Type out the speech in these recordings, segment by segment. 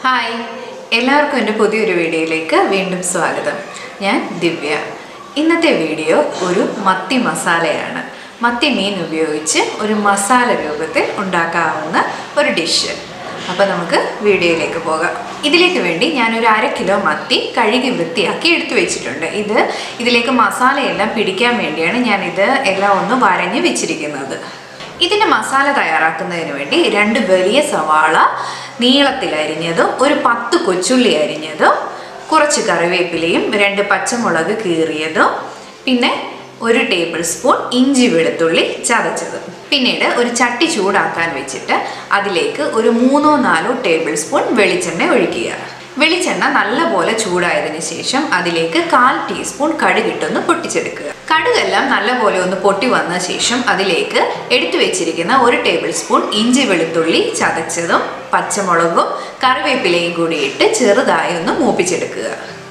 hi എല്ലാവർക്കും എൻ്റെ പുതിയൊരു വീഡിയോയിലേക്ക് വീണ്ടും സ്വാഗതം ഞാൻ ദിവ്യ ഇന്നത്തെ വീഡിയോ ഒരു മത്തി മസാലയാണ് മത്തി മീൻ ഉപയോഗിച്ച് ഒരു മസാല രൂപത്തിൽ ഉണ്ടാക്കാവുന്ന ഒരു ഡിഷ് അപ്പോൾ നമുക്ക് വീഡിയോയിലേക്ക് പോകാം ഇതിലേക്ക് വേണ്ടി ഞാനൊരു അര കിലോ മത്തി കഴുകി വൃത്തിയാക്കി എടുത്തു വെച്ചിട്ടുണ്ട് ഇത് ഇതിലേക്ക് മസാലയെല്ലാം പിടിക്കാൻ വേണ്ടിയാണ് ഞാനിത് എല്ലാം ഒന്ന് വരഞ്ഞ് വെച്ചിരിക്കുന്നത് ഇതിൻ്റെ മസാല തയ്യാറാക്കുന്നതിന് വേണ്ടി രണ്ട് വലിയ സവാള നീളത്തിൽ അരിഞ്ഞതും ഒരു പത്ത് കൊച്ചുള്ളി അരിഞ്ഞതും കുറച്ച് കറിവേപ്പിലയും രണ്ട് പച്ചമുളക് കീറിയതും പിന്നെ ഒരു ടേബിൾ സ്പൂൺ ഇഞ്ചി വെളുത്തുള്ളി ചതച്ചത് പിന്നീട് ഒരു ചട്ടി ചൂടാക്കാൻ വെച്ചിട്ട് അതിലേക്ക് ഒരു മൂന്നോ നാലോ ടേബിൾ സ്പൂൺ വെളിച്ചെണ്ണ ഒഴിക്കുക വെളിച്ചെണ്ണ നല്ലപോലെ ചൂടായതിനു ശേഷം അതിലേക്ക് കാൽ ടീസ്പൂൺ കടുകിട്ടൊന്ന് പൊട്ടിച്ചെടുക്കുക കടുകെല്ലാം നല്ലപോലെ ഒന്ന് പൊട്ടി വന്ന ശേഷം അതിലേക്ക് എടുത്തു വെച്ചിരിക്കുന്ന ഒരു ടേബിൾ സ്പൂൺ ഇഞ്ചി വെളുത്തുള്ളി ചതച്ചതും പച്ചമുളകും കറിവേപ്പിലയും കൂടി ഇട്ട് ചെറുതായി ഒന്ന് മൂപ്പിച്ചെടുക്കുക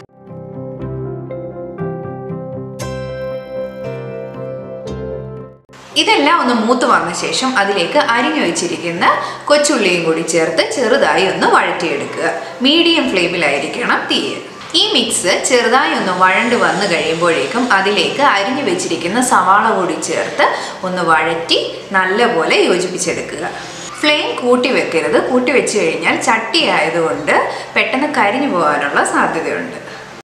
ഇതെല്ലാം ഒന്ന് മൂത്ത് വന്ന ശേഷം അതിലേക്ക് അരിഞ്ഞു വെച്ചിരിക്കുന്ന കൊച്ചുള്ളിയും കൂടി ചേർത്ത് ചെറുതായി ഒന്ന് വഴറ്റിയെടുക്കുക മീഡിയം ഫ്ലെയിമിലായിരിക്കണം തീയ് ഈ മിക്സ് ചെറുതായി ഒന്ന് വഴണ്ട് വന്നു കഴിയുമ്പോഴേക്കും അതിലേക്ക് അരിഞ്ഞു വെച്ചിരിക്കുന്ന സവാള കൂടി ചേർത്ത് ഒന്ന് വഴറ്റി നല്ലപോലെ യോജിപ്പിച്ചെടുക്കുക ഫ്ലെയിം കൂട്ടി വെക്കരുത് കൂട്ടി വെച്ച് കഴിഞ്ഞാൽ ചട്ടി ആയതുകൊണ്ട് പെട്ടെന്ന് കരിഞ്ഞു പോകാനുള്ള സാധ്യതയുണ്ട്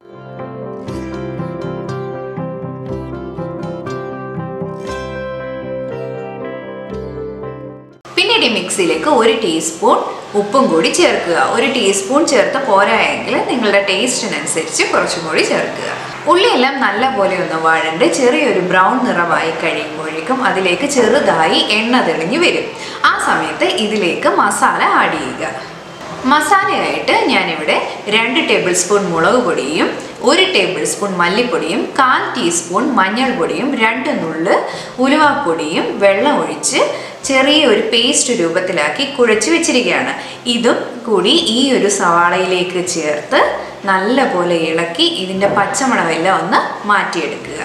പിന്നീട് ഈ മിക്സിയിലേക്ക് ഒരു ടീസ്പൂൺ ഉപ്പും കൂടി ചേർക്കുക ഒരു ടീസ്പൂൺ ചേർത്ത് പോരായെങ്കിൽ നിങ്ങളുടെ ടേസ്റ്റിനനുസരിച്ച് കുറച്ചും കൂടി ചേർക്കുക ഉള്ളിയെല്ലാം നല്ലപോലെ ഒന്ന് വഴണ്ട് ചെറിയൊരു ബ്രൗൺ നിറമായി കഴിയുമ്പോഴേക്കും അതിലേക്ക് ചെറുതായി എണ്ണ തെളിഞ്ഞു വരും ആ സമയത്ത് ഇതിലേക്ക് മസാല ആഡ് ചെയ്യുക മസാലയായിട്ട് ഞാനിവിടെ രണ്ട് ടേബിൾ സ്പൂൺ മുളക് പൊടിയും ഒരു ടേബിൾ സ്പൂൺ മല്ലിപ്പൊടിയും കാൽ ടീസ്പൂൺ മഞ്ഞൾപ്പൊടിയും രണ്ട് നുള്ള് ഉലുവാപ്പൊടിയും വെള്ളം ഒഴിച്ച് ചെറിയ ഒരു പേസ്റ്റ് രൂപത്തിലാക്കി കുഴച്ച് വെച്ചിരിക്കുകയാണ് ഇതും കൂടി ഈ ഒരു സവാളയിലേക്ക് ചേർത്ത് നല്ലപോലെ ഇളക്കി ഇതിൻ്റെ പച്ചമണമെല്ലാം ഒന്ന് മാറ്റിയെടുക്കുക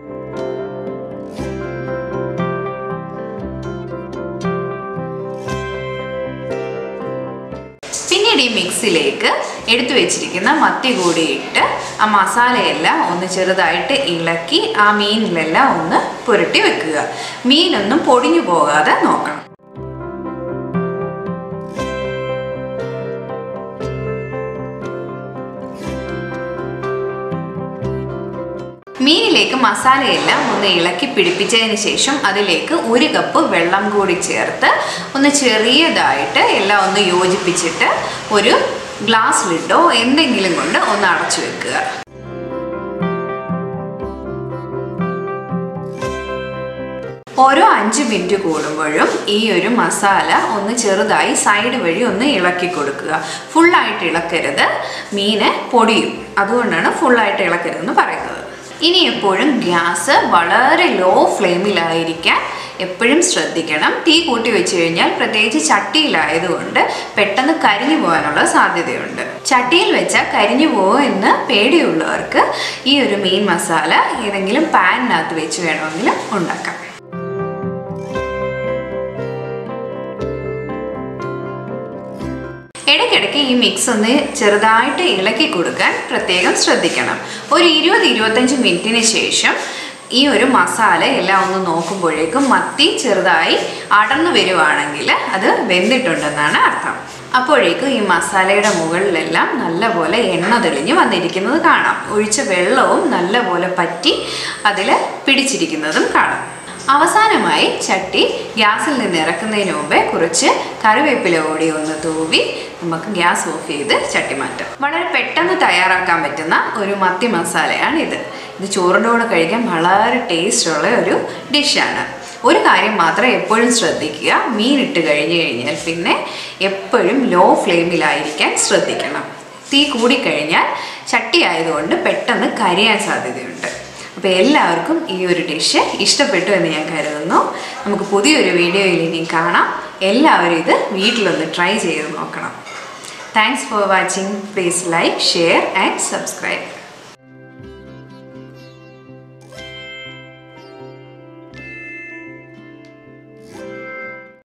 പിന്നീട് ഈ മിക്സിലേക്ക് എടുത്തു വെച്ചിരിക്കുന്ന മത്തി കൂടി ഇട്ട് ആ മസാലയെല്ലാം ഒന്ന് ചെറുതായിട്ട് ഇളക്കി ആ മീനിലെല്ലാം ഒന്ന് പുരട്ടി വെക്കുക മീനൊന്നും പൊടിഞ്ഞു പോകാതെ നോക്കണം മീനിലേക്ക് മസാലയെല്ലാം ഒന്ന് ഇളക്കി പിടിപ്പിച്ചതിന് ശേഷം അതിലേക്ക് ഒരു കപ്പ് വെള്ളം കൂടി ചേർത്ത് ഒന്ന് ചെറിയതായിട്ട് എല്ലാം ഒന്ന് യോജിപ്പിച്ചിട്ട് ഒരു ഗ്ലാസ് ലിഡോ എന്തെങ്കിലും കൊണ്ട് ഒന്ന് അടച്ചു വെക്കുക ഓരോ അഞ്ച് മിനിറ്റ് കൂടുമ്പോഴും ഈ ഒരു മസാല ഒന്ന് ചെറുതായി സൈഡ് വഴി ഒന്ന് ഇളക്കി കൊടുക്കുക ഫുള്ളായിട്ട് ഇളക്കരുത് മീന് പൊടിയും അതുകൊണ്ടാണ് ഫുള്ളായിട്ട് ഇളക്കരുതെന്ന് പറയുന്നത് ഇനി എപ്പോഴും ഗ്യാസ് വളരെ ലോ ഫ്ലെയിമിലായിരിക്കാൻ എപ്പോഴും ശ്രദ്ധിക്കണം തീ കൂട്ടി വെച്ച് കഴിഞ്ഞാൽ പ്രത്യേകിച്ച് ചട്ടിയിലായതുകൊണ്ട് പെട്ടെന്ന് കരിഞ്ഞു പോകാനുള്ള സാധ്യതയുണ്ട് ചട്ടിയിൽ വെച്ചാൽ കരിഞ്ഞു പോകുമോ എന്ന് പേടിയുള്ളവർക്ക് ഈ ഒരു മീൻ മസാല ഏതെങ്കിലും പാനിനകത്ത് വെച്ച് വേണമെങ്കിലും ഉണ്ടാക്കാം ഇടയ്ക്കിടയ്ക്ക് ഈ മിക്സ് ഒന്ന് ചെറുതായിട്ട് ഇളക്കി കൊടുക്കാൻ പ്രത്യേകം ശ്രദ്ധിക്കണം ഒരു ഇരുപത് ഇരുപത്തഞ്ച് മിനിറ്റിന് ശേഷം ഈ ഒരു മസാല എല്ലാം ഒന്ന് നോക്കുമ്പോഴേക്കും മത്തി ചെറുതായി അടർന്നു വരുവാണെങ്കിൽ അത് വെന്തിട്ടുണ്ടെന്നാണ് അർത്ഥം അപ്പോഴേക്കും ഈ മസാലയുടെ മുകളിലെല്ലാം നല്ലപോലെ എണ്ണ തെളിഞ്ഞ് വന്നിരിക്കുന്നത് കാണാം ഒഴിച്ച വെള്ളവും നല്ലപോലെ പറ്റി അതിൽ പിടിച്ചിരിക്കുന്നതും കാണാം അവസാനമായി ചട്ടി ഗ്യാസിൽ നിന്ന് ഇറക്കുന്നതിന് മുമ്പേ കുറച്ച് കറിവേപ്പില കൂടി ഒന്ന് തൂവി നമുക്ക് ഗ്യാസ് ഓഫ് ചെയ്ത് ചട്ടി മാറ്റാം വളരെ പെട്ടെന്ന് തയ്യാറാക്കാൻ പറ്റുന്ന ഒരു മത്തി മസാലയാണ് ഇത് ഇത് ചോറിൻ്റെ കൂടെ കഴിക്കാൻ വളരെ ടേസ്റ്റുള്ള ഒരു ഡിഷാണ് ഒരു കാര്യം മാത്രം എപ്പോഴും ശ്രദ്ധിക്കുക മീൻ ഇട്ട് കഴിഞ്ഞ് കഴിഞ്ഞാൽ പിന്നെ എപ്പോഴും ലോ ഫ്ലെയിമിലായിരിക്കാൻ ശ്രദ്ധിക്കണം തീ കൂടിക്കഴിഞ്ഞാൽ ചട്ടി ആയതുകൊണ്ട് പെട്ടെന്ന് കരിയാൻ സാധ്യതയുണ്ട് അപ്പോൾ എല്ലാവർക്കും ഈ ഒരു ഡിഷ് ഇഷ്ടപ്പെട്ടു എന്ന് ഞാൻ കരുതുന്നു നമുക്ക് പുതിയൊരു വീഡിയോയിൽ ഇനി കാണാം എല്ലാവരും ഇത് വീട്ടിലൊന്ന് ട്രൈ ചെയ്ത് നോക്കണം thanks for watching please like share and subscribe